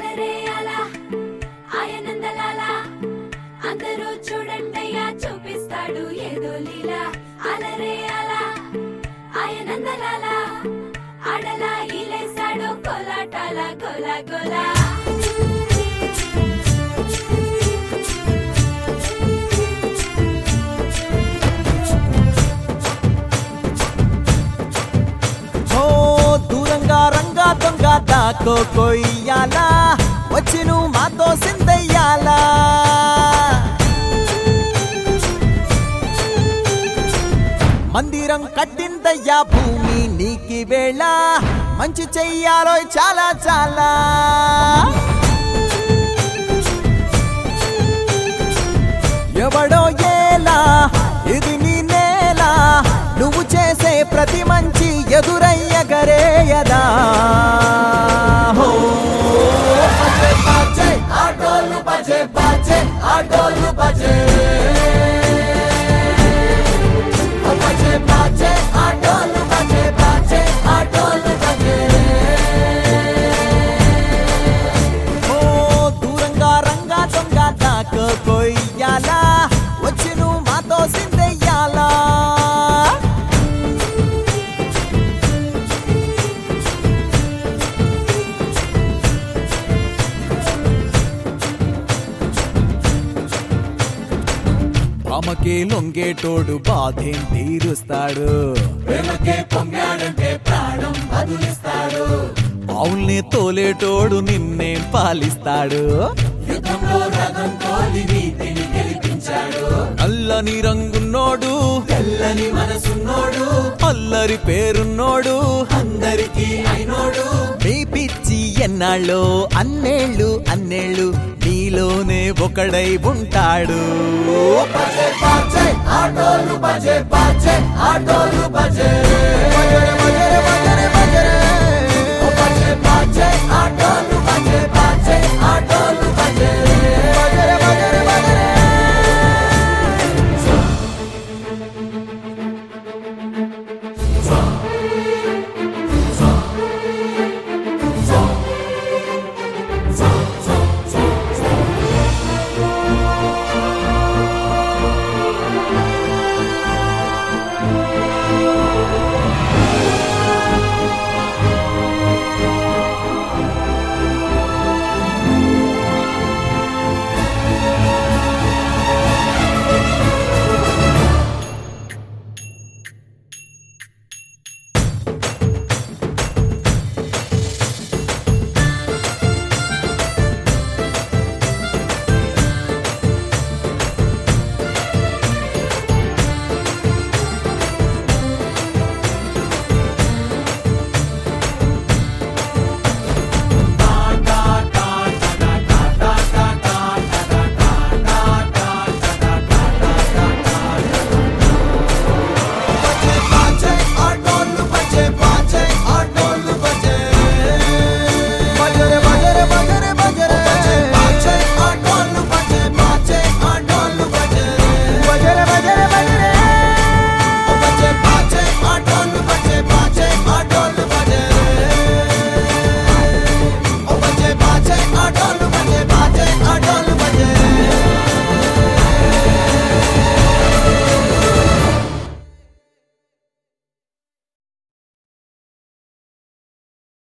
అలరే అలా ఆయనందలాలా అందరూ చూడండయ్యా చూపిస్తాడు ఏదో లీలా అలరే అలా ఆయనందలాలా ఆడలా ఈలేశాడు కోలాటాల గోలా గోలా ఓ దూరంగా రంగా దొంగ దాకో కొయ్యాలా వచ్చి నువ్వు మాతో సిందయ్యాలా మందిరం కట్టిందయ్యా భూమి నీకి వేళ మంచి చెయ్యాలో చాలా చాలా ఎవడో ఏలా ఇది నీ నేల నువ్వు చేసే ప్రతి మంచి ఎదురయ్యగరేయదా హో బజే బజే ఆటోలు బజే బజే ఆటోలు బజే ఓ బజే బజే ఆటోలు బజే బజే ఆటోలు బజే ఓ దూరంగా రంగా దొంగ దాకా కొయ్యాలా వచ్చి నువ్వు మాతో సిందెయ్యాలా ఆమెకే లొంగేటోడు బాధేం తీరుస్తాడు ప్రేమకే పొంగాడంటే ప్రాణం బదులిస్తాడు అవుల్ని తోలేటోడు నిన్నేం పాలిస్తాడు యుద్ధంలో రథం తోలి నీతిని గెలిపించాడు నల్లని రంగున్నోడు తెల్లని మనసున్నోడు అల్లరి పేరున్నోడు అందరికీ అయినోడు మీ పిచ్చి ఎన్నాళ్ళు అన్నేళ్ళు అన్నేళ్ళు నీలోనే ఒకడై ఉంటాడు బజే బాజే ఆటోలు బజే బాజే ఆటోలు బజే